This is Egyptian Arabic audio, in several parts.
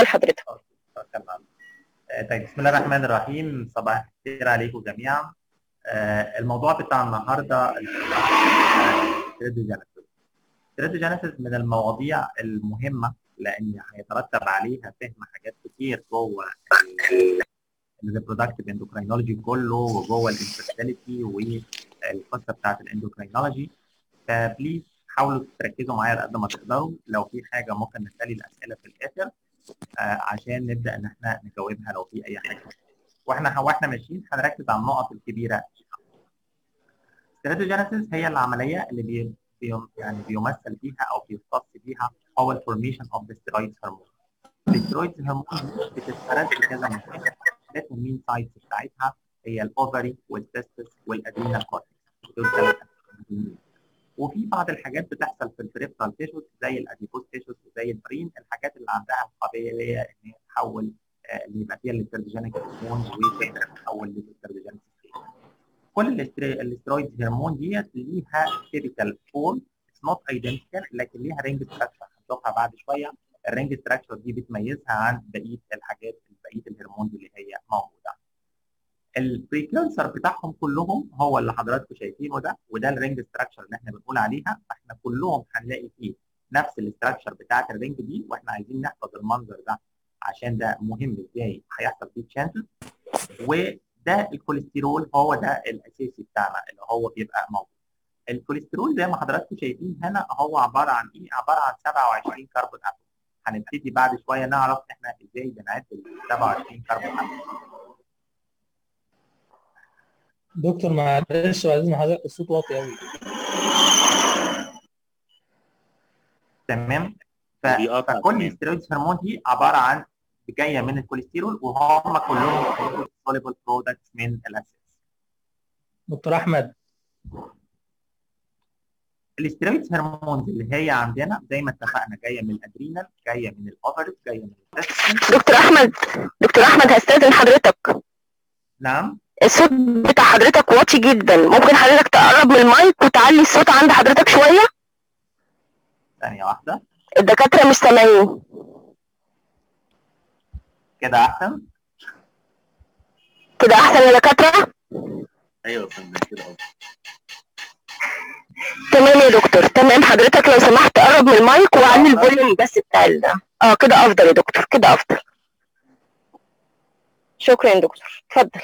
حضرتك طيب بسم الله الرحمن الرحيم صباح الخير عليكم جميعا الموضوع بتاع النهارده التريدوجينيسيس من المواضيع المهمه لان هيترتب عليها فهم حاجات كتير جوه الريبرودكتيف اندوكرينولوجي كله وجوه الانفيرتيليتي والقصه بتاعت الاندوكرينولوجي فبليز حاولوا تركزوا معايا على قد ما تقدروا لو في حاجه ممكن نخلي الاسئله في الاخر آه عشان نبدا ان احنا نجاوبها لو في اي حاجه واحنا واحنا ماشيين هنركز على النقط الكبيره ستراتوجينيسيس هي العمليه اللي بي بي يعني بيمثل بيها او بيختص بيها هو الفورميشن اوف ذا ستيرويد هرمون الستيرويد هرمون بتتفرز بكذا مكان الحاجات المين سايتس بتاعتها هي الاوفري والتستس والادرينال كورتكس دول ثلاث وفي بعض الحاجات بتحصل في البريفرال تيشوز زي الاديبوز تيشوز وزي البرين الحاجات اللي عندها القابليه ان هي تحول اللي يبقى فيها الاستراتيجينيك هرمونز وتقدر تحول للاستراتيجينيك كل الاسترويد هرمون ديت ليها تيبيكال فورم اتس نوت ايدنتيكال لكن ليها رينج ستراكشر هنشوفها بعد شويه الرينج ستراكشر دي بتميزها عن بقيه الحاجات بقيه الهرمونز اللي هي موجوده البريكيرسر بتاعهم كلهم هو اللي حضراتكم شايفينه ده وده الرينج ستراكشر اللي احنا بنقول عليها فاحنا كلهم هنلاقي فيه نفس الاستراكشر بتاعت الرينج دي واحنا عايزين نحفظ المنظر ده عشان ده مهم ازاي هيحصل فيه تشانسز وده الكوليسترول هو ده الاساسي بتاعنا اللي هو بيبقى موجود الكوليسترول زي ما حضراتكم شايفين هنا هو عباره عن ايه؟ عباره عن 27 كربون اتوم هنبتدي بعد شويه نعرف احنا ازاي بنعد ال 27 كربون اتوم دكتور معلش بعد حضرتك الصوت واطي قوي تمام فكل الستيرويد هرمون دي عباره عن جايه من الكوليسترول وهم كلهم سوليبل برودكتس من الاساس دكتور احمد الستيرويد هرمونز اللي هي عندنا زي ما اتفقنا جايه من الادرينال جايه من الاوفرز جايه من دكتور احمد دكتور احمد هستاذن حضرتك نعم الصوت بتاع حضرتك واطي جدا ممكن حضرتك تقرب من المايك وتعلي الصوت عند حضرتك شويه ثانيه واحده الدكاتره مش سامعين كده احسن كده احسن يا دكاتره ايوه يا فندم كده افضل تمام يا دكتور تمام حضرتك لو سمحت قرب من المايك وعلي الفوليوم بس بتاع ال- اه كده افضل يا دكتور كده افضل شكرا يا دكتور اتفضل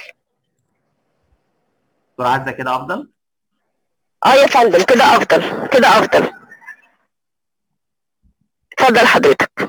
دكتور عزه كده افضل اه يا فندم كده افضل كده افضل اتفضل حضرتك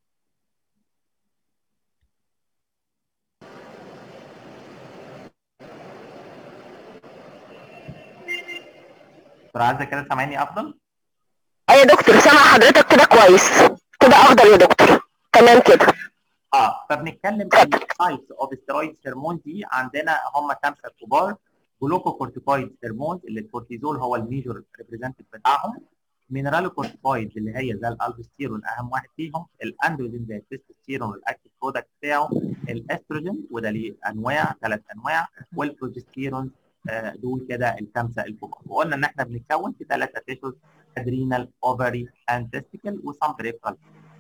دكتور عزه كده سامعني افضل اه يا دكتور سامع حضرتك كده كويس كده افضل يا دكتور تمام كده اه فبنتكلم في التايبس اوف ستيرويد هرمون دي عندنا هم خمسه كبار جلوكوكورتيكويد هرمونز اللي الكورتيزول هو الميجور ريبريزنتيف بتاعهم مينرالوكورتيكويد اللي هي زي الالبستيرون اهم واحد فيهم الاندروجين زي التستوستيرون والاكتيف برودكت بتاعه الاستروجين وده ليه انواع ثلاث انواع والبروجستيرون آه، دول كده الخمسه الكبار وقلنا ان احنا بنتكون في ثلاثه تيشوز ادرينال اوفري اند تستيكل وسام بريفرال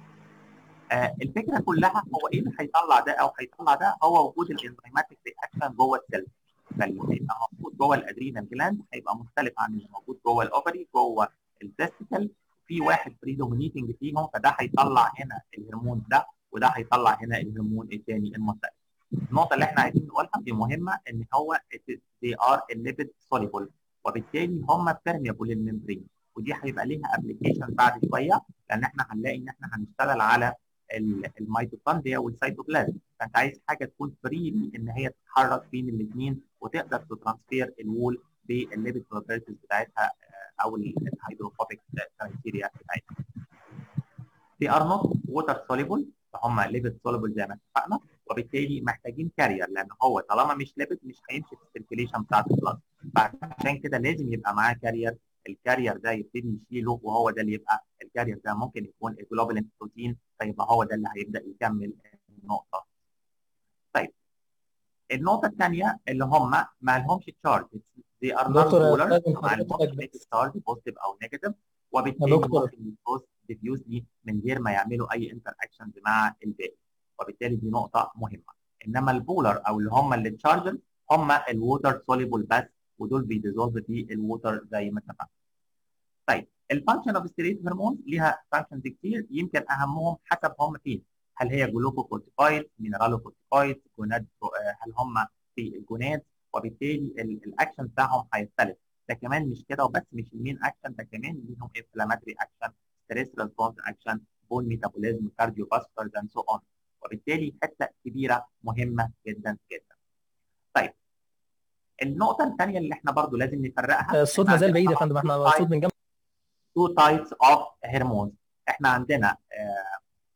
آه الفكره كلها هو ايه اللي هيطلع ده او هيطلع ده هو وجود الانزيماتيك رياكشن جوه السيل فاللي هيبقى موجود جوه الادرينال جلاند هيبقى مختلف عن اللي موجود جوه الاوفري جوه التستيكل في واحد بريدومينيتنج فيهم فده هيطلع هنا الهرمون ده وده هيطلع هنا الهرمون الثاني المختلف النقطه اللي احنا عايزين نقولها دي مهمه ان هو they are lipid soluble وبالتالي هم permeable للممبرين ودي هيبقى ليها ابلكيشن بعد شويه لان احنا هنلاقي ان احنا هنشتغل على الميتوكوندريا والسيتوبلازم فانت عايز حاجه تكون فري ان هي تتحرك بين الاثنين وتقدر تترانسفير الوول بالليبيد بروبرتيز بتاعتها او الهيدروفوبيك كرايتيريا بتاعتها. They are not water soluble فهم ليبيد soluble زي ما اتفقنا وبالتالي محتاجين كارير لان هو طالما مش ليبيد مش هيمشي في السيركيليشن بتاعت البلد فعشان كده لازم يبقى معاه كارير الكارير ده يبتدي يشيله وهو ده اللي يبقى الكارير ده ممكن يكون الجلوبولين بروتين فيبقى هو ده اللي هيبدا يكمل النقطه. طيب النقطه الثانيه اللي هم ما لهمش تشارج they are not دكتور polar أستاذن ما لهمش حضرتك تشارج بوزيتيف او نيجاتيف وبالتالي دكتور. ممكن يكوز ديفيوزلي من غير ما يعملوا اي انتر اكشنز مع الباقي. وبالتالي دي نقطه مهمه انما البولر او اللي هم اللي تشارجر هم الووتر سوليبل بس ودول بيديزولف في الووتر زي ما اتفقنا. طيب الفانكشن اوف ستيريت هرمون ليها فانكشنز كتير يمكن اهمهم حسب هم فين هل هي جلوكوكورتيكويد مينرالوكورتيكويد جوناد هل هم في الجوناد وبالتالي الاكشن بتاعهم هيختلف ده كمان مش كده وبس مش المين اكشن ده كمان ليهم انفلاماتري اكشن ستريس ريسبونس اكشن بون ميتابوليزم كارديو فاسكولار اند سو اون وبالتالي حته كبيره مهمه جدا جدا. طيب النقطه الثانيه اللي احنا برضو لازم نفرقها الصوت ما زال بعيد يا فندم احنا الصوت من جنب two types of hormones احنا عندنا آه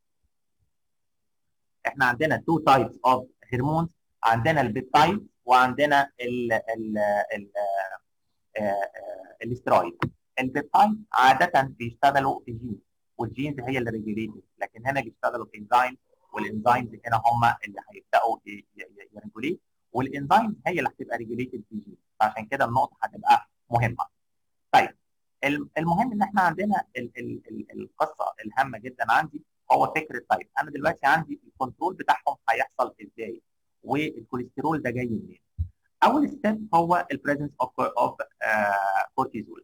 احنا عندنا two types of hormones عندنا البيبتايد وعندنا ال ال ال الاسترويد البيبتايد عاده بيشتغلوا في جين والجينز هي اللي ريجوليتد لكن هنا بيشتغلوا في انزيم والانزيمز هنا هم اللي هيبداوا يريجوليت والانزيمز هي اللي هتبقى ريجوليتد في جين فعشان كده النقطه هتبقى مهمه طيب المهم ان احنا عندنا ال ال ال القصه الهامه جدا عندي هو فكره طيب انا دلوقتي عندي الكنترول بتاعهم هيحصل ازاي والكوليسترول ده جاي منين اول ستيب هو البريزنس اوف اوف كورتيزول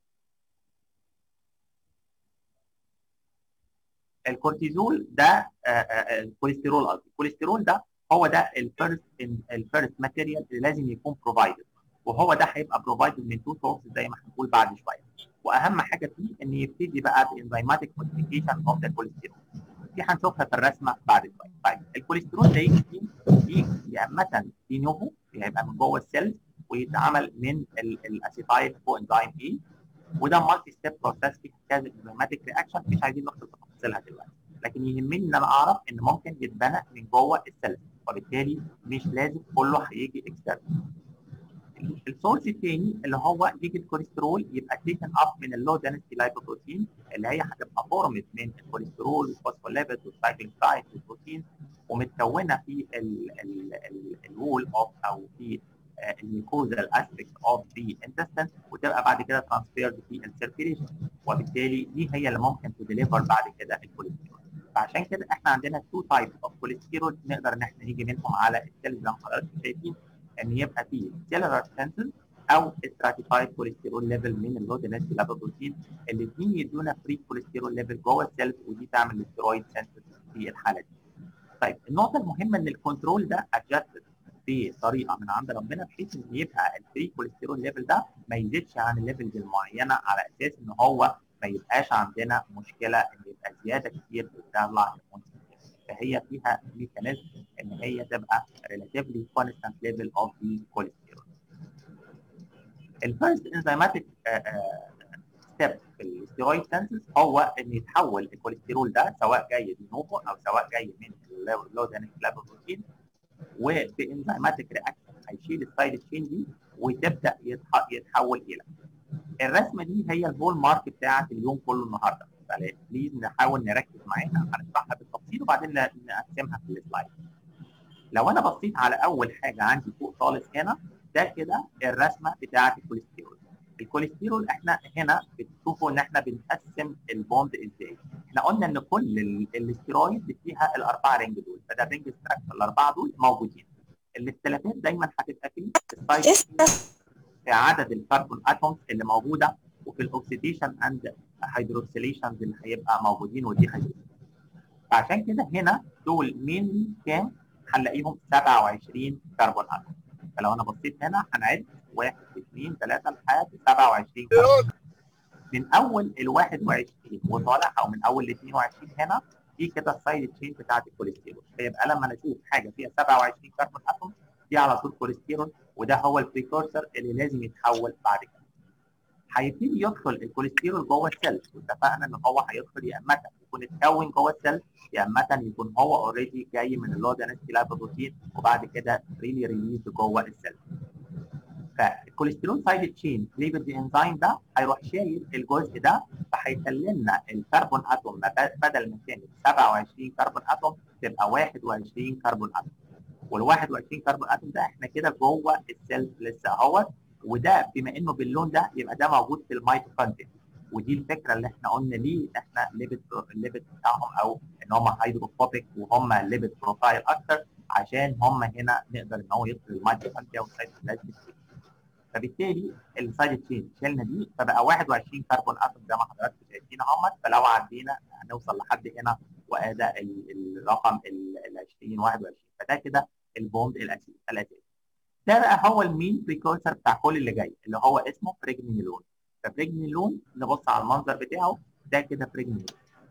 الكورتيزول ده الكوليسترول قصدي الكوليسترول ده هو ده الفيرست الفيرست ماتيريال اللي لازم يكون بروفايدد وهو ده هيبقى بروفايدد من تو سورسز زي ما هنقول بعد شويه واهم حاجه فيه ان يبتدي بقى بانزيماتيك موديفيكيشن اوف ذا كوليسترول دي هنشوفها في الرسمه بعد شويه طيب الكوليسترول ده يجي يجي يا اما دي نوفو هيبقى من جوه السيلز ويتعمل من الاسيتايل كو انزيم اي وده مالتي ستيب بروسيس في كذا انزيماتيك رياكشن مش عايزين ندخل في تفاصيلها دلوقتي لكن يهمني ان انا اعرف ان ممكن يتبنى من جوه السيلز وبالتالي مش لازم كله هيجي اكسترنال السورس الثاني اللي هو يجي الكوليسترول يبقى تيكن اب من اللو دنسيتي لايبوبروتين اللي هي هتبقى فورمت من الكوليسترول والفوسفوليبيد والسايكلينسايد والبروتين ومتكونه في الوول اوف او في الميكوزال اسبيكت اوف ذا انتستين وتبقى بعد كده ترانسفيرد في السيركيليشن وبالتالي دي هي اللي ممكن تديليفر بعد كده الكوليسترول فعشان كده احنا عندنا تو تايبس اوف كوليسترول نقدر ان احنا نيجي منهم على السيلز زي ما حضراتكم شايفين ان يبقى فيه سيلولار سنسز او stratified كوليسترول ليفل من اللو دنسيتي لابوبروتين الاثنين يدونا فري كوليسترول ليفل جوه السيلز ودي تعمل الستيرويد سنسز في الحاله دي. طيب النقطه المهمه ان الكنترول ده ادجستد بطريقه من عند ربنا بحيث ان يبقى الفري كوليسترول ليفل ده ما يزيدش عن الليفلز المعينه على اساس ان هو ما يبقاش عندنا مشكله ان يبقى زياده كتير بتطلع هرمون فهي فيها ميكانيزم ان هي تبقى relatively constant level of the cholesterol. الفيرست انزيماتيك ستيب في الستيرويد سنسز هو ان يتحول الكوليسترول ده سواء جاي دي نوفو او سواء جاي من اللو دانيك بروتين وفي انزيماتيك رياكشن هيشيل السايد تشين دي وتبدا يتحول الى الرسمه دي هي الهول مارك بتاعت اليوم كله النهارده بليز نحاول نركز معاها هنشرحها بالتفصيل وبعدين نقسمها في السلايد. لو انا بصيت على اول حاجه عندي فوق خالص هنا ده كده الرسمه بتاعه الكوليسترول. الكوليسترول احنا هنا بتشوفوا ان احنا بنقسم البوند ازاي. احنا قلنا ان كل الاستيرويد فيها الاربعه رينج دول فده الرينج ستراكشر الاربعه دول موجودين. الاختلافات دايما هتبقى في السايز في عدد الكربون اتومز اللي موجوده وفي الاكسيديشن اند هيدروكسيليشنز اللي هيبقى موجودين ودي هيدروكسيليشن. فعشان كده هنا دول مين كام؟ هنلاقيهم 27 كربون اتوم. فلو انا بصيت هنا هنعد 1 2 3 لحد 27 كربون من اول ال 21 وطالع او من اول ال 22 هنا دي كده السايد تشين بتاعت الكوليسترول فيبقى لما انا اشوف حاجه فيها 27 كربون اتوم دي على طول كوليسترول وده هو البريكورسر اللي لازم يتحول بعد كده. هيبتدي يدخل الكوليسترول جوه السيل واتفقنا ان هو هيدخل يا اما يكون اتكون جوه السيل يا اما يكون هو اوريدي جاي من اللو دانستي بروتين وبعد كده ريلي ريليز جوه السيل. فالكوليسترول سايد تشين ليبيد انزيم ده هيروح شايل الجزء ده فهيخلينا الكربون اتوم بدل ما كانت 27 كربون اتوم تبقى 21 كربون اتوم. وال 21 كربون اتوم ده احنا كده جوه السيل لسه اهوت وده بما انه باللون ده يبقى ده موجود في الميتوكوندريا ودي الفكره اللي احنا قلنا ليه احنا الليبت الليبت بتاعهم او ان هم هيدروفوبيك وهم الليبت بروفايل اكتر عشان هم هنا نقدر ان هو يفصل الميتوكوندريا والسيتوبلازميك فبالتالي السايد تشين شلنا دي فبقى 21 كربون اتوم زي ما حضراتكم شايفين اهمت فلو عدينا هنوصل لحد هنا وادى الرقم ال 20 21 فده كده البوند الاساسي الاساسي ده بقى هو المين بريكورسر بتاع كل اللي جاي اللي هو اسمه بريجنيلون فبريجنيلون نبص على المنظر بتاعه ده كده بريجنيلون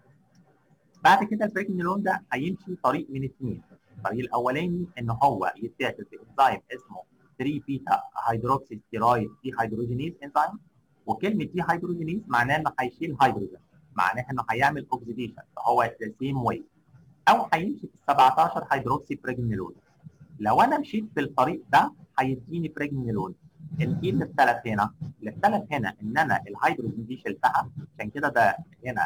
بعد كده البريجنيلون ده هيمشي طريق من اثنين الطريق الاولاني ان هو يتاخد بانزيم اسمه 3 بيتا هيدروكسي ستيرويد دي هيدروجينيز انزيم وكلمه دي هيدروجينيز معناها انه هيشيل هيدروجين معناها انه هيعمل اوكسيديشن فهو ذا سيم واي او هيمشي في 17 هيدروكسي بريجنيلون لو انا مشيت في الطريق ده هيديني بريجنيلون الايه اللي اختلف هنا؟ اللي اختلف هنا ان انا الهيدروجين دي شلتها عشان كده ده هنا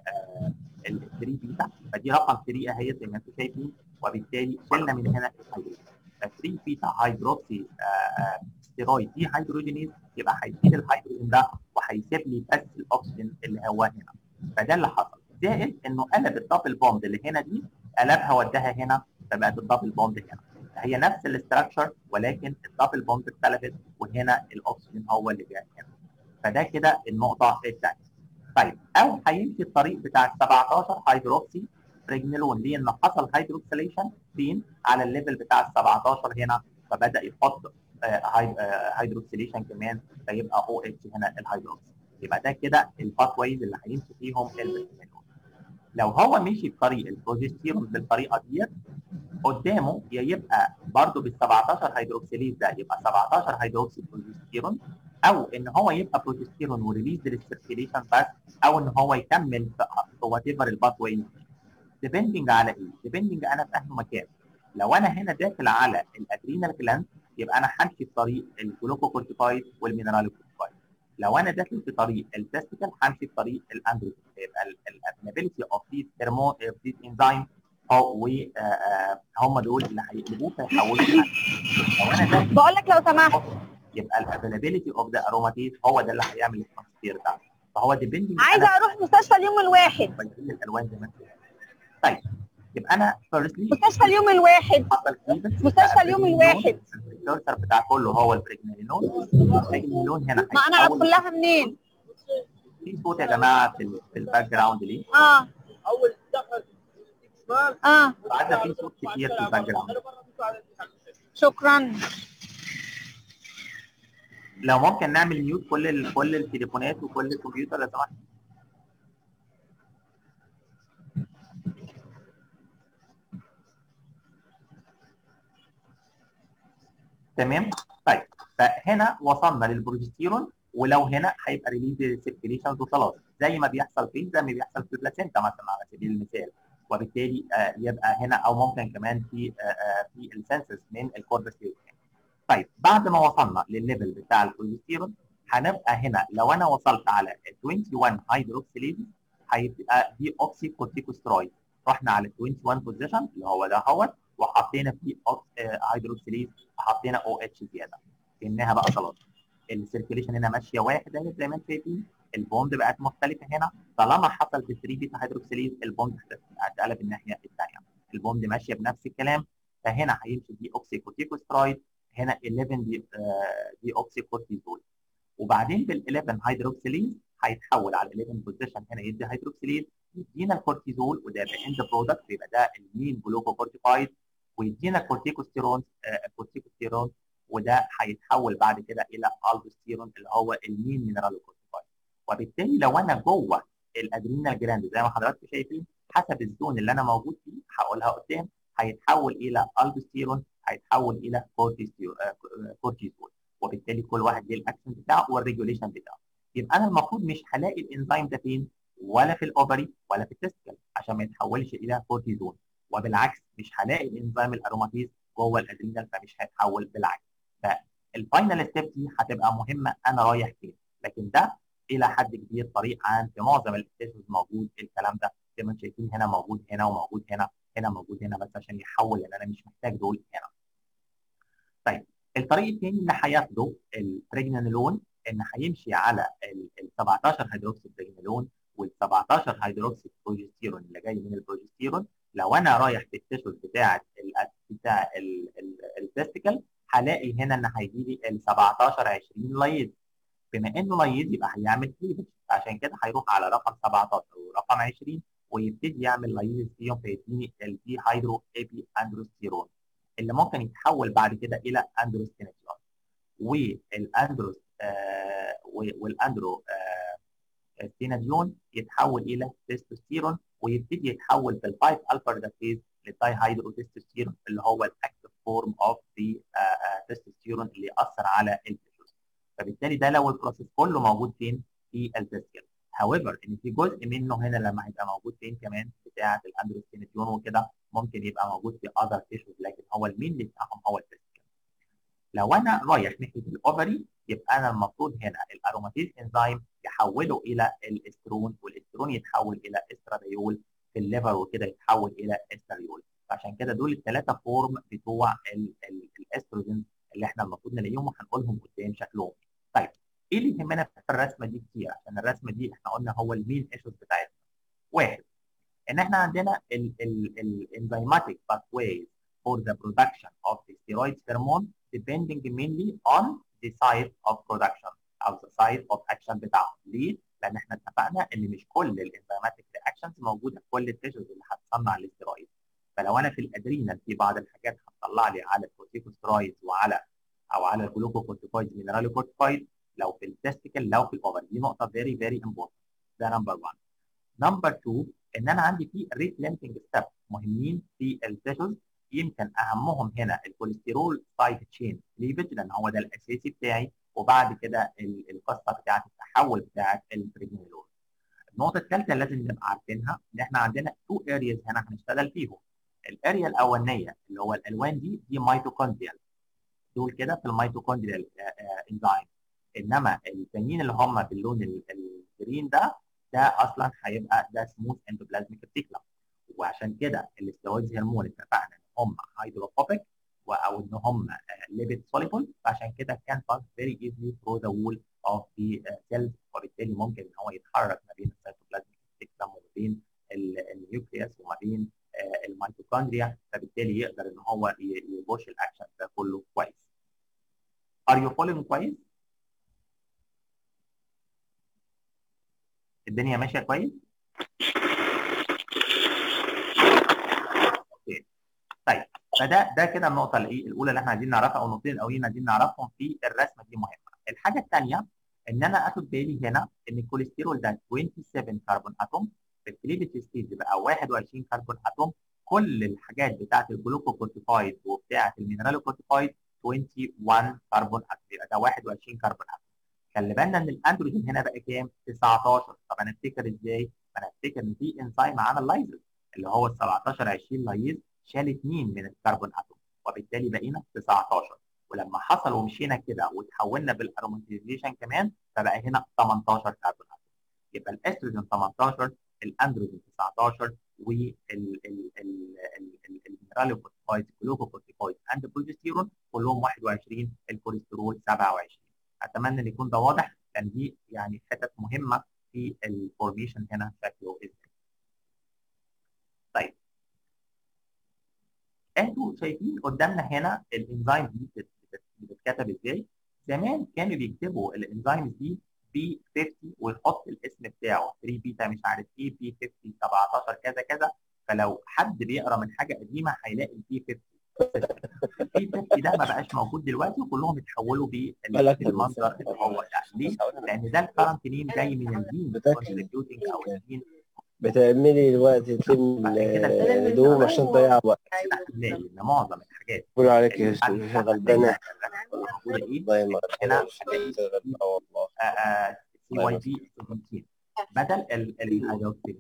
ال 3 بيتا فدي رقم 3 اهي زي ما انتم شايفين وبالتالي شلنا من هنا الهيدروجين 3 بيتا هيدروكسي ستيرويد دي هيدروجينيز يبقى هيشيل الهيدروجين ده وهيسيب لي بس الاكسجين اللي هو هنا فده اللي حصل زائد انه قلب الدبل بوند اللي هنا دي قلبها وداها هنا فبقت الدبل بوند هنا هي نفس الاستراكشر ولكن الدبل بوند اختلفت وهنا الاكسجين هو اللي جاي هنا فده كده النقطه الثانيه طيب او هيمشي الطريق بتاع ال 17 هيدروكسي بريجنيلون ليه ان حصل هيدروكسيليشن فين على الليفل بتاع ال 17 هنا فبدا يحط هيدروكسيليشن كمان فيبقى او اتش هنا الهيدروكسي يبقى ده كده الباث ويز اللي هيمشي فيهم البريجنيلون لو هو مشي في طريق البروجستيرون بالطريقه ديت قدامه يا يبقى برضه بال 17 هيدروكسيليز ده يبقى 17 هيدروكسي بروجستيرون او ان هو يبقى بروجستيرون وريليز للسيركيليشن بس او ان هو يكمل في وات ايفر الباث واي ديبندنج على ايه؟ ديبندنج انا في انهي مكان لو انا هنا داخل على الادرينال جلاند يبقى انا همشي في طريق الجلوكوكورتيكويد والمينرالوكورتيكويد لو انا داخل في طريق التستيكل همشي في طريق الاندروجين يبقى الابيليتي اوف ذيس ثيرمو ذيس انزيم هو هم دول اللي هيقلبوه فيحولوه لو انا داخل بقول لك لو سمحت يبقى الافيلابيلتي اوف ذا اروماتيز هو ده اللي هيعمل الترانسفير ده فهو ديبندنج عايزه اروح مستشفى اليوم الواحد الالوان زي ما انت طيب يبقى انا فيرستلي مستشفى اليوم الواحد مستشفى اليوم الواحد البريكورسر بتاع كله هو البريجنالينون البريجنالينون هنا ما انا ادخل لها منين؟ في صوت يا جماعه في, في الباك جراوند ليه؟ اه اول دخل اه بعد في صوت كتير في الباك جراوند شكرا لو ممكن نعمل ميوت كل ال... كل التليفونات وكل الكمبيوتر لو سمحت تمام طيب فهنا وصلنا للبروجستيرون ولو هنا هيبقى ريليز سيركيليشن وخلاص زي ما بيحصل فين زي ما بيحصل في البلاسينتا مثلا على سبيل المثال وبالتالي آه يبقى هنا او ممكن كمان في آه آه في السنسس من الكوربستيرون طيب بعد ما وصلنا للليفل بتاع البروجستيرون هنبقى هنا لو انا وصلت على 21 هيدروكسيليز هيبقى دي اوكسي كورتيكوسترويد رحنا على 21 بوزيشن اللي هو ده اهوت وحطينا فيه هيدروكسيليز حطينا او اتش زياده كانها بقى خلاص السيركيليشن هنا ماشيه واحد اهي زي ما انتم شايفين البوند بقت مختلفه هنا طالما حصل في 3 بيتا هيدروكسيليز البوند هتقلب الناحيه الثانيه البوند ماشيه بنفس الكلام فهنا هيمشي دي اوكسي كورتيكوسترويد هنا 11 دي آه دي اوكسي كورتيزول وبعدين بال 11 هيدروكسيليز هيتحول على ال 11 بوزيشن هنا يدي هيدروكسيليز يدينا الكورتيزول وده اند برودكت يبقى ده المين جلوكوكورتيكويد ويدينا كورتيكوستيرون آه كورتيكوستيرون وده هيتحول بعد كده الى الدوستيرون اللي هو المين مينرالوكورتيكويد وبالتالي لو انا جوه الادرينال جلاند زي ما حضراتكم شايفين حسب الزون اللي انا موجود فيه هقولها قدام هيتحول الى الدوستيرون هيتحول الى كورتيزول وبالتالي كل واحد ليه الاكشن بتاعه والريجوليشن بتاعه يبقى انا المفروض مش هلاقي الانزيم ده فين ولا في الاوفري ولا في التستكل عشان ما يتحولش الى كورتيزون وبالعكس مش هلاقي الانزيم الاروماتيز جوه الادرينال فمش هيتحول بالعكس فالفاينل ستيب دي هتبقى مهمه انا رايح فين لكن ده الى حد كبير طريق عام في معظم الاستيشنز موجود الكلام ده زي ما انتم شايفين هنا موجود هنا وموجود هنا هنا موجود هنا بس عشان يحول لان انا مش محتاج دول هنا. طيب الطريق الثاني اللي هياخده البريجنانولون ان هيمشي على ال 17 هيدروكسي بريجنالون وال 17 هيدروكسي بروجستيرون اللي جاي من البروجستيرون لو انا رايح في التيشوز بتاعه بتاع التستيكل هلاقي هنا ان هيجي لي ال 17 20 لايز بما انه لايز يبقى هيعمل كليفج عشان كده هيروح على رقم 17 ورقم 20 ويبتدي يعمل لايز فيهم فيديني الدي هيدرو ايبي اندروستيرون اللي ممكن يتحول بعد كده الى اندروستينيتيون والاندروس آه والاندرو آه ستيناديون يتحول الى تستوستيرون ويبتدي يتحول في الفايف الفا ريدكتيز للداي هيدرو تستوستيرون اللي هو الاكتف فورم اوف ذا تستوستيرون اللي ياثر على التيشوز فبالتالي ده لو البروسيس كله موجود فين في التستيرون however ان في جزء منه هنا لما هيبقى موجود فين كمان بتاعه الاندروستيناديون وكده ممكن يبقى موجود في اذر تيشوز لكن هو المين بتاعهم هو التستيرون لو انا رايح ناحيه الاوفري يبقى انا المفروض هنا الاروماتيز انزيم يحوله الى الاسترون والاسترون يتحول الى استراديول في الليفر وكده يتحول الى استريول فعشان كده دول الثلاثه فورم بتوع الاستروجين اللي احنا المفروض نلاقيهم وهنقولهم قدام شكلهم طيب ايه اللي يهمنا في الرسمه دي كتير عشان الرسمه دي احنا قلنا هو المين ايشوز بتاعتنا واحد ان احنا عندنا الانزيماتيك باثويز for the production of the steroid hormone depending mainly on the site of production او the site of action بتاعهم ليه؟ لان احنا اتفقنا ان مش كل الانزيماتيك رياكشنز موجوده في كل التيشوز اللي هتصنع الاستيرويد فلو انا في الادرينال في بعض الحاجات هتطلع لي على الكورتيكوستيرويدز وعلى او على الجلوكوكورتيكويدز مينرالوكورتيكويد لو في التستيكل لو في الاوفر دي نقطه فيري فيري امبورتنت ده نمبر 1 نمبر 2 ان انا عندي في ريبلانتنج ستيب مهمين في التيشوز يمكن اهمهم هنا الكوليسترول سايد تشين كليفج لان هو ده الاساسي بتاعي وبعد كده القصه بتاعت التحول بتاعت البريجنيلول. النقطه الثالثه لازم نبقى عارفينها ان احنا عندنا تو ارياز هنا هنشتغل فيهم. الاريا الاولانيه اللي هو الالوان دي دي ميتوكوندريال دول كده في الميتوكوندريال انزيم انما التانيين اللي هم باللون الجرين ده ده اصلا هيبقى ده سموث اندوبلازميك ريتيكولم وعشان كده الاسترويدز هرمون اتفقنا هم هيدروفوبيك او ان هم ليبيد سوليبل فعشان كده كان باس فيري ايزلي ثرو ذا وول اوف ذا سيلز وبالتالي ممكن ان هو يتحرك ما بين السيتوبلازميك سيستم وما بين النيوكليوس وما بين الميتوكوندريا فبالتالي يقدر ان هو يبوش الاكشن ده كله كويس. Are you following كويس؟ الدنيا ماشيه كويس؟ طيب فده ده كده النقطه الايه الاولى اللي احنا عايزين نعرفها او النقطتين الاولين عايزين نعرفهم في الرسمه دي مهمه. الحاجه الثانيه ان انا اخد بالي هنا ان الكوليسترول ده 27 كربون اتوم في الكليفج ستيج بقى 21 كربون اتوم كل الحاجات بتاعت الجلوكوكورتيكويد وبتاعت المينرالوكورتيكويد 21 كربون اتوم يبقى ده 21 كربون اتوم. خلي بالنا ان الاندروجين هنا بقى كام؟ 19 طب انا افتكر ازاي؟ انا افتكر ان في انزيم عمل لايزز اللي هو ال 17 20 لايز شال اثنين من الكربون اتوم وبالتالي بقينا 19 ولما حصل ومشينا كده وتحولنا بالاروماتيزيشن كمان فبقى هنا 18 كربون اتوم يبقى الاستروجين 18 الاندروجين 19 والمينرالوكورتيكويد الجلوكوكورتيكويد اند البروجستيرون كلهم 21 الكوليسترول 27 اتمنى ان يكون ده واضح لان دي يعني حتت مهمه في الفورميشن هنا شكله ازاي. طيب انتوا شايفين قدامنا هنا الانزيم دي بتتكتب ازاي؟ زمان كانوا بيكتبوا الانزيمز دي بي 50 ويحط الاسم بتاعه 3 بيتا مش عارف ايه بي 50 17 كذا كذا فلو حد بيقرا من حاجه قديمه هيلاقي البي 50 البي 50 ده ما بقاش موجود دلوقتي وكلهم اتحولوا بالمنظر اللي هو ده ليه؟ لان ده الكرنت نيم جاي من الجين كونتريبيوتنج او الجين بتعملي دلوقتي تلم الهدوم عشان تضيع وقت هتلاقي ان معظم الحاجات بقول عليك يا غلبانة موجوده ايه؟ هنا والله سي واي بي 17 بدل الهيدروكسيد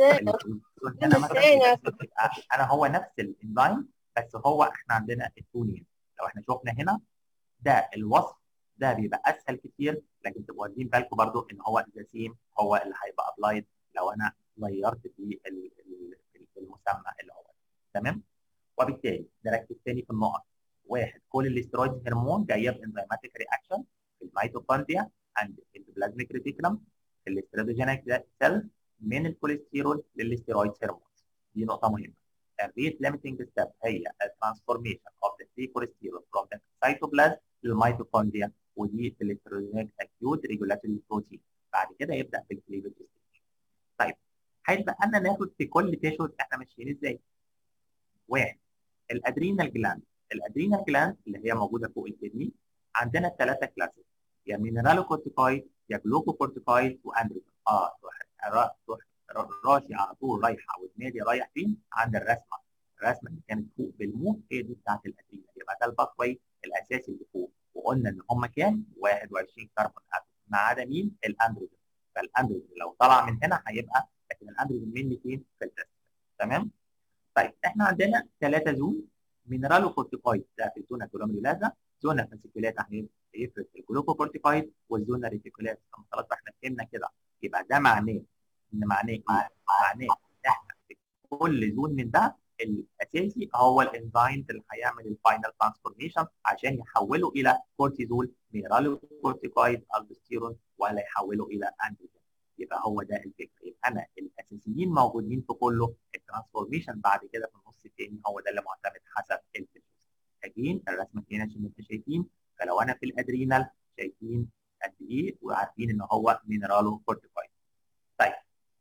انا هو نفس الانزيم بس هو احنا عندنا التونين لو احنا شفنا هنا ده الوصف ده بيبقى اسهل كتير لكن تبقوا واخدين بالكم برضو ان هو ذا سيم هو اللي هيبقى ابلايد لو انا غيرت في المسمى اللي هو تمام وبالتالي نركز تاني في النقط واحد كل الاسترويد هرمون جايه بانزيماتيك رياكشن في الميتوكوندريا اند البلازميك ريتيكولم الاستراتوجينيك سيل من الكوليسترول للستيرويد هرمونز دي نقطه مهمه الريت ليميتنج ستيب هي الترانسفورميشن اوف ذا فري كوليسترول فروم ذا سيتوبلازم للميتوكوندريا ودي في الاستراتوجينيك اكيوت ريجولاتوري بروتين بعد كده يبدا في الكليفج ستيج طيب هيبقى لنا ناخد في كل تيشوز احنا ماشيين ازاي واحد الادرينال جلاند الادرينال جلاند اللي هي موجوده فوق الكدني عندنا ثلاثه كلاسز يا مينرالوكورتيكويد يا جلوكوكورتيكويد واندروجين اه تروح تروح راسي على طول رايحه ودماغي رايح فين؟ عند الرسمه الرسمه اللي كانت فوق بالموت هي دي بتاعت الادرينال يبقى ده الباث واي الاساسي اللي فوق وقلنا ان هم كام؟ 21 كربون اتوم ما عدا مين؟ الاندروجين فالاندروجين لو طلع من هنا هيبقى لكن الاندروجين مين فين؟ في التست تمام؟ طيب احنا عندنا ثلاثه زون مينرالوكورتيكويد ده في الزونه كولوميلازا زونه فاسيكولات هيفرز الجلوكوكورتيكويد والزونه ريتيكولات خلاص احنا فهمنا كده يبقى ده معناه ان معناه معناه ان احنا في كل زون من ده الاساسي هو الانزيم اللي هيعمل الفاينل ترانسفورميشن عشان يحوله الى كورتيزول مينرالوكورتيكويد الدوستيرون ولا يحوله الى اندروجين يبقى هو ده الفكره يبقى انا الاساسيين موجودين في كله الترانسفورميشن بعد كده في النص الثاني هو ده اللي معتمد حسب الفيزيوس اجين الرسمه هنا عشان نبقى شايفين فلو انا في الادرينال شايفين قد ايه وعارفين ان هو مينرالو كورتيكويد طيب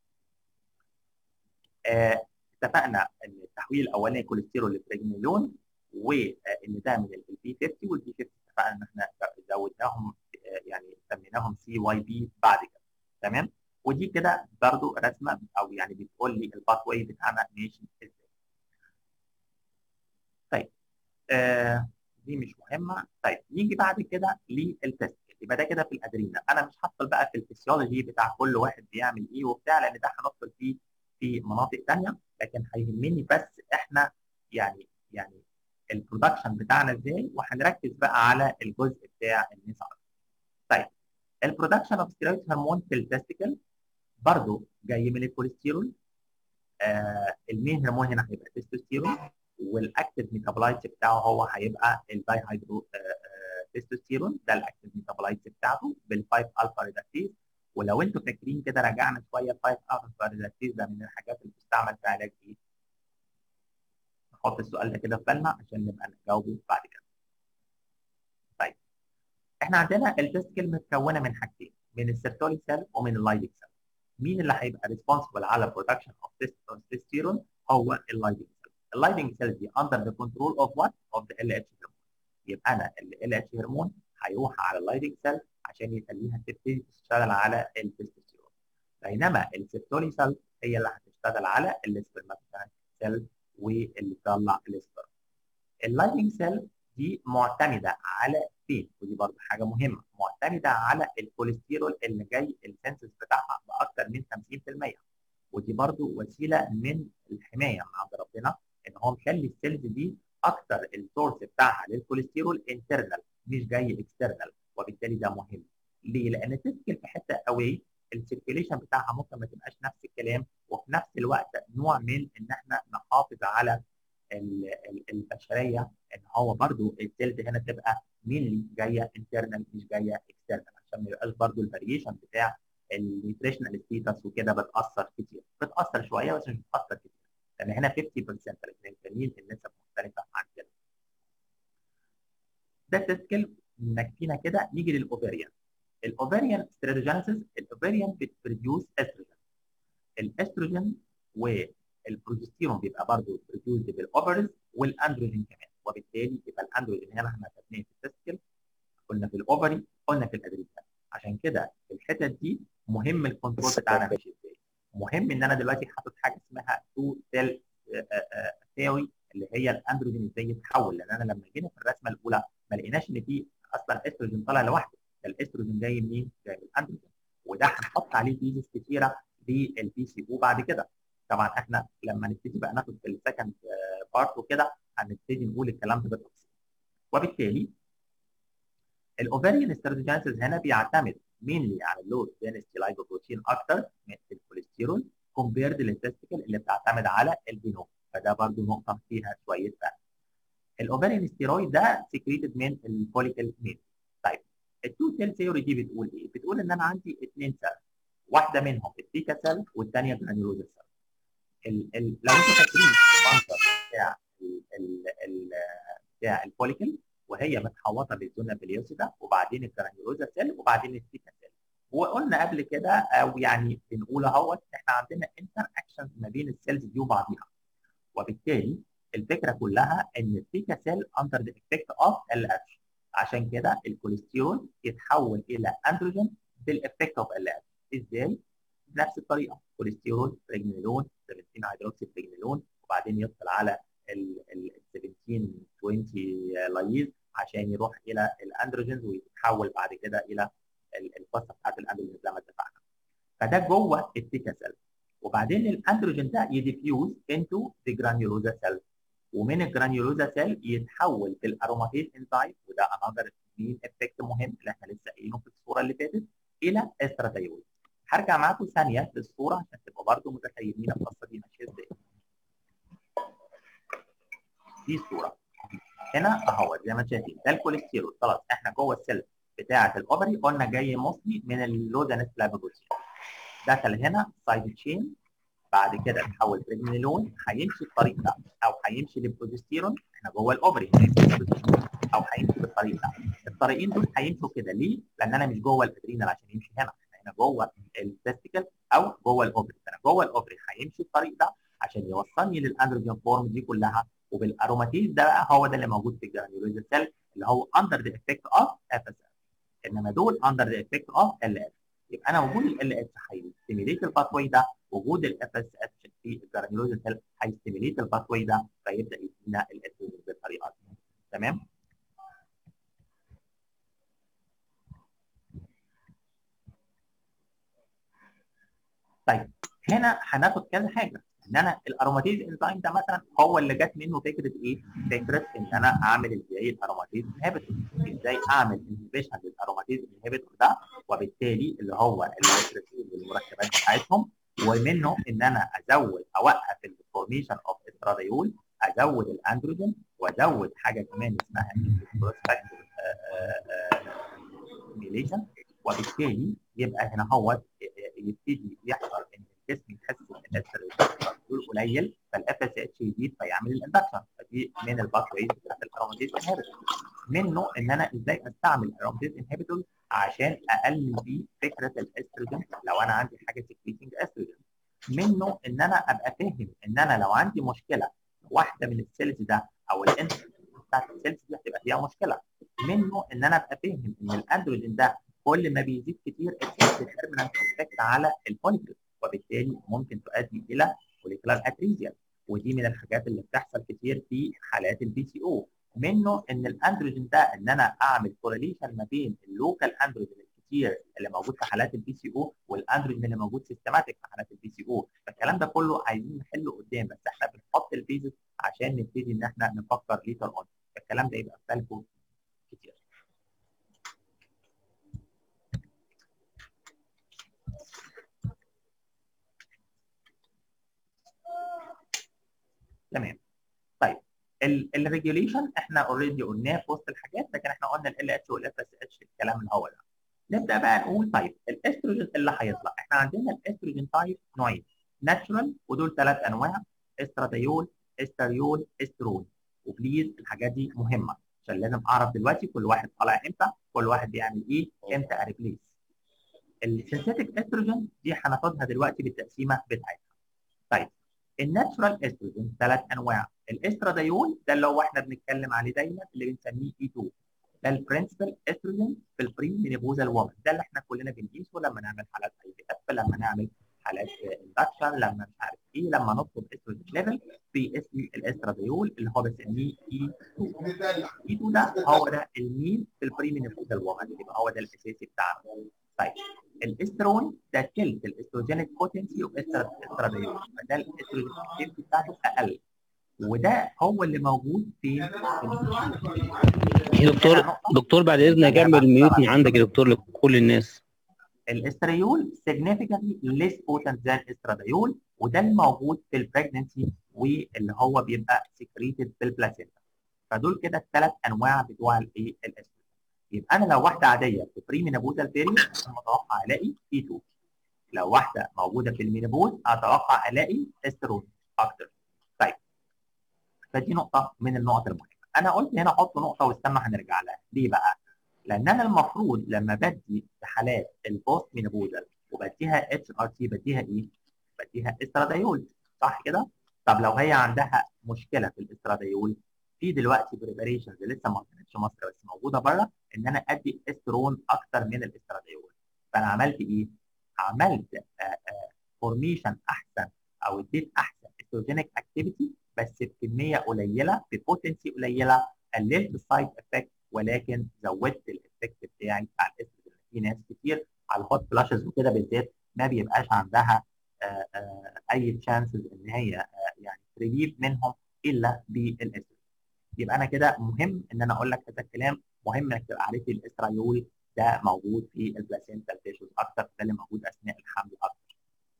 آه اتفقنا ان التحويل الاولاني كوليسترول لبريجنيلون وان ده من البي 50 والبي 50 اتفقنا ان احنا زودناهم آه يعني سميناهم سي واي بي بعد كده تمام ودي كده برضو رسمه او يعني بتقول لي الباث واي بتاعنا ماشي ازاي طيب آه دي مش مهمه طيب نيجي بعد كده للتست يبقى ده كده في الادرينا انا مش هدخل بقى في الفسيولوجي بتاع كل واحد بيعمل ايه وبتاع لان ده هندخل فيه في مناطق ثانيه لكن هيهمني بس احنا يعني يعني البرودكشن بتاعنا ازاي وهنركز بقى على الجزء بتاع النساء طيب البرودكشن اوف ستيرويد هرمون في التستيكل برضه جاي من الكوليسترول آه المين هرمون هنا هيبقى تستوستيرون والاكتف ميتابولايتس بتاعه هو هيبقى الداي هيدرو آه آه تستوستيرون ده الاكتف ميتابولايتس بتاعته بال5 الفا ريدكتيز ولو انتم فاكرين كده رجعنا شويه ال 5 الفا ريدكتيز ده من الحاجات اللي بتستعمل في علاج ايه؟ نحط السؤال ده كده في بالنا عشان نبقى نجاوبه بعد كده. طيب احنا عندنا التستيكل متكونه من حاجتين من السيرتولي سيل ومن اللايديك سيل. مين اللي هيبقى ريسبونسبل على برودكشن اوف تستوستيرون هو اللايدنج سيل اللايدنج سيل دي اندر ذا كنترول اوف وات اوف ذا ال اتش هرمون يبقى انا ال اتش هرمون هيروح على اللايدنج سيل عشان يخليها تبتدي تشتغل على التستوستيرون بينما السيرتولي سيل هي اللي هتشتغل على السبرماتوجينيك سيل واللي تطلع السبرم اللايدنج سيل دي معتمده على فين ودي برضه حاجه مهمه معتمده على الكوليسترول اللي جاي السنسس بتاعها باكثر من 50% ودي برضه وسيله من الحمايه من عند ربنا ان هو مخلي السيلز دي اكثر السورس بتاعها للكوليسترول انترنال مش جاي اكسترنال وبالتالي ده مهم ليه؟ لان تسكل في حته قوي السيركيليشن بتاعها ممكن ما تبقاش نفس الكلام وفي نفس الوقت نوع من ان احنا نحافظ على البشريه ان هو برضو السيلز هنا تبقى مينلي جايه انترنال مش جايه اكسترنال عشان ما يبقاش برضو الفاريشن بتاع النيوتريشنال ستيتس وكده بتاثر كتير بتاثر شويه بس مش بتاثر كتير لان هنا 50% لكن التانيين النسب مختلفه عن كده ده تسكل نكفينا كده نيجي للاوفريان الاوفريان ستراتوجينيسيس الاوفريان بتبروديوس استروجين الاستروجين والبروجستيرون بيبقى برضه بروديوس بالاوفرز والاندروجين كمان وبالتالي يبقى الاندروجين هنا احنا خدناه في التسكل قلنا في الاوفري قلنا في الادرينال عشان كده في الحتت دي مهم الكنترول بتاعنا ماشي ازاي مهم ان انا دلوقتي حاطط حاجه اسمها تو سيل ثيوري اللي هي الاندروجين ازاي يتحول لان انا لما جينا في الرسمه الاولى ما لقيناش ان في اصلا استروجين طالع لوحده ده الاستروجين جاي منين؟ جاي من الاندروجين وده هنحط عليه فيزز كتيره للبي سي او بعد كده طبعا احنا لما نبتدي بقى ناخد في السكند بارت وكده هنبتدي نقول الكلام ده بالتفصيل وبالتالي الاوفريان ستراتوجينيسيس هنا بيعتمد مينلي على اللود دينستي لايبوبروتين اكتر من الكوليسترول كومبيرد للتستيكل اللي بتعتمد على الجينوم فده برضو نقطه فيها شويه فرق الاوفريان ستيرويد ده سكريتد من الفوليكل ميل طيب التو سيل ثيوري دي بتقول ايه؟ بتقول بتقول ان انا عندي اثنين سيل واحده منهم التيكا سيل والثانيه جرانيولوزا سيل ال ال لو انتوا فاكرين المنظر بتاع ال ال ال بتاع الفوليكل وهي متحوطه بالزونه بليوسيدا وبعدين الجرانيولوزا سيل وبعدين التيكا سيل وقلنا قبل كده او يعني بنقول اهوت احنا عندنا انتر اكشن ما بين السيلز دي وبعضيها وبالتالي الفكره كلها ان التيكا سيل اندر ذا افكت اوف ال اتش عشان كده الكوليسترول يتحول الى اندروجين بالافكت اوف ال اتش ازاي؟ بنفس الطريقه كوليسترول بريجنيلون 17 هيدروكسي بريجنيلون وبعدين يدخل على ال ال 17 20 لايز عشان يروح الى الاندروجينز ويتحول بعد كده الى القصه بتاعت الاندروجين زي ما اتفقنا. فده جوه التيكا سيل وبعدين الاندروجين ده يديفيوز انتو ذا جرانيولوزا سيل ومن الجرانيولوزا سيل يتحول بالاروماتيز انزايم وده انذر مين افكت مهم اللي احنا لسه قايلينه في الصوره اللي فاتت الى استراتيول. هرجع معاكم ثانيه للصوره عشان تبقوا برضه متخيلين القصه دي ماشيه ازاي. دي الصوره هنا اهو زي ما انتم شايفين ده الكوليسترول خلاص احنا جوه السيل بتاعه الاوفري قلنا جاي مصري من اللودانس فلافوبروتين دخل هنا سايد تشين بعد كده تحول بريجنيلون هيمشي الطريق ده او هيمشي للبروجستيرون احنا جوه الاوفري او هيمشي بالطريق ده الطريقين دول هيمشوا كده ليه؟ لان انا مش جوه الادرينال عشان يمشي هنا احنا هنا جوه التستيكل او جوه الاوفري فانا جوه الاوفري هيمشي الطريق ده عشان يوصلني للاندروجين فورم دي كلها وبالاروماتيز ده هو ده اللي موجود في الجرانيولوزا سيل اللي هو اندر ذا افكت اوف اف اس انما دول اندر ذا افكت اوف ال اتش يبقى انا وجود ال اتش هيستيميليت الباثوي ده وجود الاف اس اتش في الجرانيولوزا سيل هيستيميليت الباثوي ده فيبدا يدينا الاستروجين بالطريقه دي تمام طيب هنا هناخد كذا حاجه ان انا الاروماتيز انزيم ده مثلا هو اللي جت منه فكره ايه؟ فكره ان انا اعمل ازاي الاروماتيز انهبيتور ازاي اعمل انهبيشن للاروماتيز انهبيتور ده وبالتالي اللي هو اللايتريسين والمركبات بتاعتهم ومنه ان انا ازود اوقف الفورميشن اوف استراديول ازود الاندروجين وازود حاجه كمان اسمها فاكتور ميليشن وبالتالي يبقى هنا هو يبتدي يحصل ان الجسم يحس ان الاستراديول قليل فالاف اس اتش يزيد فيعمل الاندكشن فدي من الباثويز بتاعت الاروماتيز انهبيتور منه ان انا ازاي استعمل الاروماتيز انهبيتور عشان اقلل بيه فكره الاستروجين لو انا عندي حاجه سكريتنج استروجين منه ان انا ابقى فاهم ان انا لو عندي مشكله واحده من السيلز ده او الانت بتاعت السيلز دي هتبقى فيها مشكله منه ان انا ابقى فاهم ان الاندروجين ده كل ما بيزيد كتير الديترمينانت افكت على الفوليكل وبالتالي ممكن تؤدي الى فوليكولار اتريزيا ودي من الحاجات اللي بتحصل كتير في حالات البي سي او منه ان الاندروجين ده ان انا اعمل كورليشن ما بين اللوكال اندروجين الكتير اللي موجود في حالات البي سي او والاندروجين اللي موجود سيستماتيك في حالات البي سي او فالكلام ده كله عايزين نحله قدام بس احنا بنحط البيزس عشان نبتدي ان احنا نفكر ليتر اون الكلام ده يبقى في بالكم كتير تمام طيب الريجوليشن احنا اوريدي قلناه في وسط الحاجات لكن احنا قلنا ال اتش والاف اس اتش الكلام اللي هو ده نبدا بقى نقول طيب الاستروجين اللي هيطلع احنا عندنا الاستروجين تايب نوعين ناتشورال ودول ثلاث انواع استراديول استريول استرون وبليز الحاجات دي مهمه عشان لازم اعرف دلوقتي كل واحد طالع امتى كل واحد بيعمل ايه امتى اريبليس السينثيتك استروجين دي هناخدها دلوقتي بالتقسيمه بتاعتها طيب الناتشورال استروجين ثلاث انواع الاستراديول ده اللي هو احنا بنتكلم عليه دايما اللي بنسميه اي 2 ده البرنسبل استروجين في البري مينيبوزال وومن ده اللي احنا كلنا بنقيسه لما نعمل حالات اي بي اف لما نعمل حالات اندكشن لما مش عارف ايه لما نطلب استروجين ليفل في اسم الاستراديول اللي هو بنسميه اي 2 اي 2 ده هو ده المين في البري مينيبوزال وومن يبقى هو ده الاساسي بتاعنا طيب الاسترون ده تلت الاستروجينيك بوتنسي اوف استراديول فده الاستروجين بتاعته اقل وده هو اللي موجود في يا دكتور دكتور بعد اذنك اعمل ميوت من عندك يا دكتور لكل الناس الاستريول significantly less potent than estradiol وده الموجود في البريجنسي واللي هو بيبقى secreted في البلاسينتا فدول كده الثلاث انواع بتوع الايه الاستروجين يبقى انا لو واحده عاديه في بري مينابوزال بيريود متوقع الاقي اي 2 لو واحده موجوده في المينابوز اتوقع الاقي استرون اكتر طيب فدي نقطه من النقط المهمه انا قلت هنا احط نقطه واستنى هنرجع لها ليه بقى؟ لان انا المفروض لما بدي في حالات البوست مينابوزال وبديها اتش ار تي بديها ايه؟ بديها استرادايول صح كده؟ طب لو هي عندها مشكله في الاسترادايول في دلوقتي بريباريشنز لسه ما كانتش مصر بس موجوده بره ان انا ادي استرون اكتر من الاسترادايول فانا عملت ايه؟ عملت فورميشن احسن او اديت احسن استروجينيك اكتيفيتي بس بكميه قليله ببوتنسي قليله قللت السايد افكت ولكن زودت الافكت بتاعي بتاع الاستروجين في ناس كتير على الهوت فلاشز وكده بالذات ما بيبقاش عندها آآ آآ اي تشانسز ان هي يعني تريليف منهم الا بالاستروجين يبقى انا كده مهم ان انا اقول لك هذا الكلام مهم انك تبقى عارف الاسترايول ده موجود في البلاسينتا تيشوز اكتر ده اللي موجود اثناء الحمل اكتر.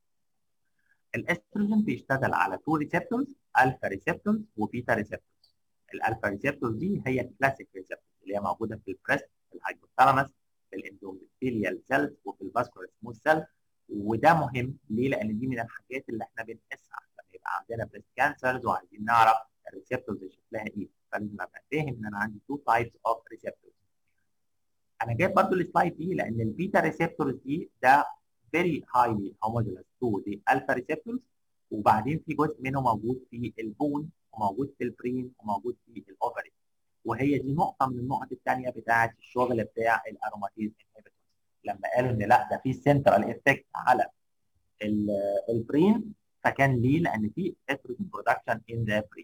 الاستروجين بيشتغل على تو ريسبتورز الفا ريسبتورز وبيتا ريسبتورز. الالفا ريسبتورز دي هي الكلاسيك ريسبتورز اللي هي موجوده في البريست في الهايبوثالاموس في الاندوثيليال سيلز وفي الفاسكولار سموث سيل وده مهم ليه؟ لان دي من الحاجات اللي احنا بنقيسها لما يبقى عندنا بريست كانسرز وعايزين نعرف الريسبتورز شكلها ايه فلازم ابقى فاهم ان انا عندي تو تايبس اوف ريسبتورز انا جايب برضو السلايد دي لان البيتا ريسبتورز دي ده very highly homogeneous to the alpha receptors وبعدين في جزء منه موجود في البون وموجود في البرين وموجود في الاوفري وهي دي نقطه من النقط الثانيه بتاعه الشغل بتاع الاروماتيز انهبيتورز لما قالوا ان لا ده في سنترال افكت على البرين فكان ليه؟ لان في استروجين برودكشن ان ذا برين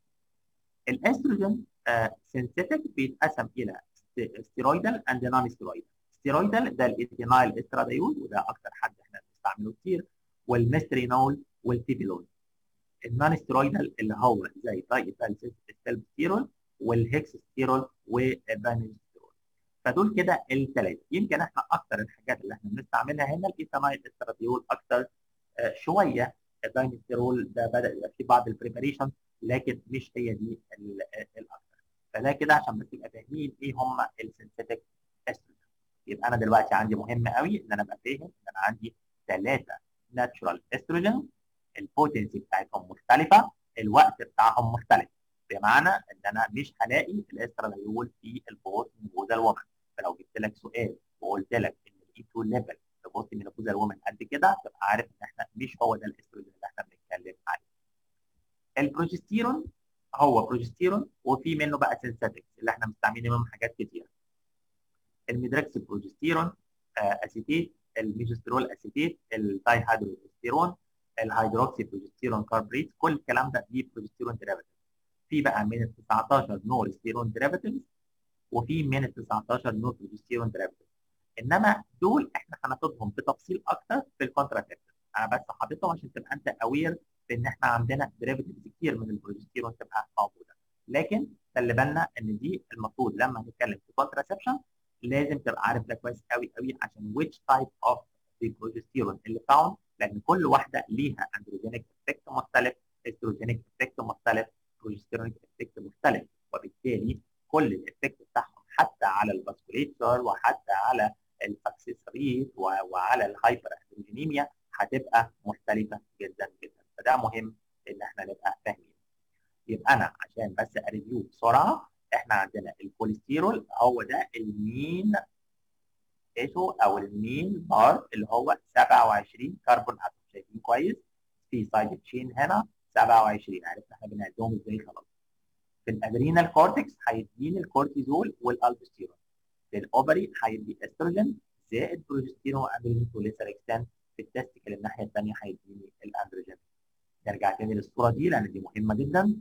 الاستروجين سينثيتك بيتقسم الى ستيرويدال اند نون ستيرويدال ستيرويدال ده الايثينايل استراديول وده اكتر حد احنا بنستعمله كتير والمسترينول والتيبيلول النون ستيرويدال اللي هو زي دايثايلستيرول والهكسستيرول والبانستيرول فدول كده الثلاثه يمكن احنا اكتر الحاجات اللي احنا بنستعملها هنا الايثينايل استراديول اكتر آه شويه الداينستيرول ده بدا يبقى في بعض البريباريشن لكن مش هي دي الاكثر فده كده عشان بس تبقى فاهمين ايه هم السنتيتك استروجين يبقى انا دلوقتي عندي مهم قوي ان انا ابقى فاهم ان انا عندي ثلاثه ناتشورال استروجين البوتنسي بتاعتهم مختلفه الوقت بتاعهم مختلف بمعنى ان انا مش هلاقي الاستراديول في البوست مينوبوزال وومن فلو جبت لك سؤال وقلت لك ان الاي 2 ليفل في بوست مينوبوزال وومن قد كده تبقى عارف ان احنا مش هو ده الاستروجين اللي احنا بنتكلم عليه البروجستيرون هو بروجستيرون وفي منه بقى سينثيتكس اللي احنا مستعملين منهم حاجات كتير الميدركس بروجستيرون آه اسيتيت الميجسترول اسيتيت الدايهيدروستيرون الهيدروكسي بروجستيرون كاربريت كل الكلام ده دي بروجستيرون ديريفاتيف في بقى من ال 19 نور ستيرون ديريفاتيفز وفي من ال 19 نور بروجستيرون ديريفاتيفز انما دول احنا هناخدهم بتفصيل اكتر في الكونتراسبتيف انا بس حاططهم عشان تبقى انت اوير بان احنا عندنا ديريفاتيفز كتير من البروجستيرون تبقى موجوده لكن خلي بالنا ان دي المفروض لما هنتكلم في كونتراسبشن لازم تبقى عارف ده كويس قوي قوي عشان which type of the progesterone اللي found لان كل واحده ليها اندروجينيك افكت مختلف استروجينيك افكت مختلف بروجستيرونيك افكت مختلف وبالتالي كل الافكت بتاعهم حتى على الفاسكوليتشر وحتى على الاكسسواريز وعلى الهايبر اندروجينيميا هتبقى مختلفه جدا جدا فده مهم ان احنا نبقى فاهمين يبقى انا عشان بس اريفيو بسرعه احنا عندنا الكوليسترول هو ده المين ايشو او المين بار اللي هو 27 كربون اتوم شايفين كويس في سايد تشين هنا 27 عرفنا احنا بنعدهم ازاي خلاص في الادرينال كورتكس هيديني الكورتيزول والالبستيرون في الاوفري هيدي استروجين زائد بروجستيرون واندروجين تو ليسر اكستنت في التستيكل الناحيه الثانيه هيديني الاندروجين نرجع تاني للصوره دي لان دي مهمه جدا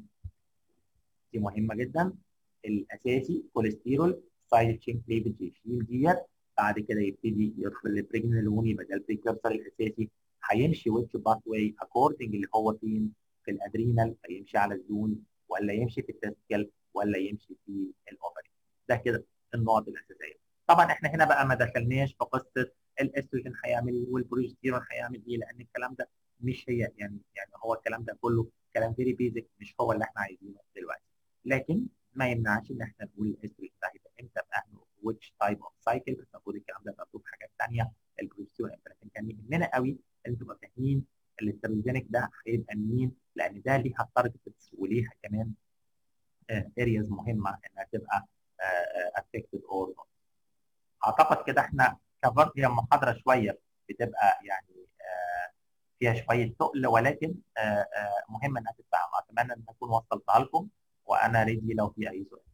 دي مهمه جدا الاساسي كوليسترول سايد تشين كليفج يشيل ديت بعد كده يبتدي يدخل البريجنالون يبقى ده البريكرسر الاساسي هيمشي ويتش باث واي اكوردنج اللي هو فين في الادرينال فيمشي على الزون ولا يمشي في التستيكل ولا يمشي في الاوفري ده كده النقط الاساسيه طبعا احنا هنا بقى ما دخلناش في قصه الاستروجين هيعمل ايه والبروجستيرون هيعمل ايه لان الكلام ده مش هي يعني يعني هو الكلام ده كله كلام فيري بيزك مش هو اللي احنا عايزينه دلوقتي لكن ما يمنعش ان احنا نقول الاستروجين ده هيبقى امتى في اهل which type of cycle بس المفروض الكلام ده مكتوب في حاجات ثانيه البروجستيرون لكن كان يهمنا قوي ان تبقى فاهمين الاستروجينيك ده هيبقى مين لان ده ليها تارجتس وليها كمان ارياز مهمه انها تبقى افكتد اور اعتقد كده احنا كفرت هي محاضره شويه بتبقى يعني آه فيها شويه تقل ولكن آه آه مهم انها تتفهم اتمنى ان اكون وصلتها لكم وانا ريدي لو في اي سؤال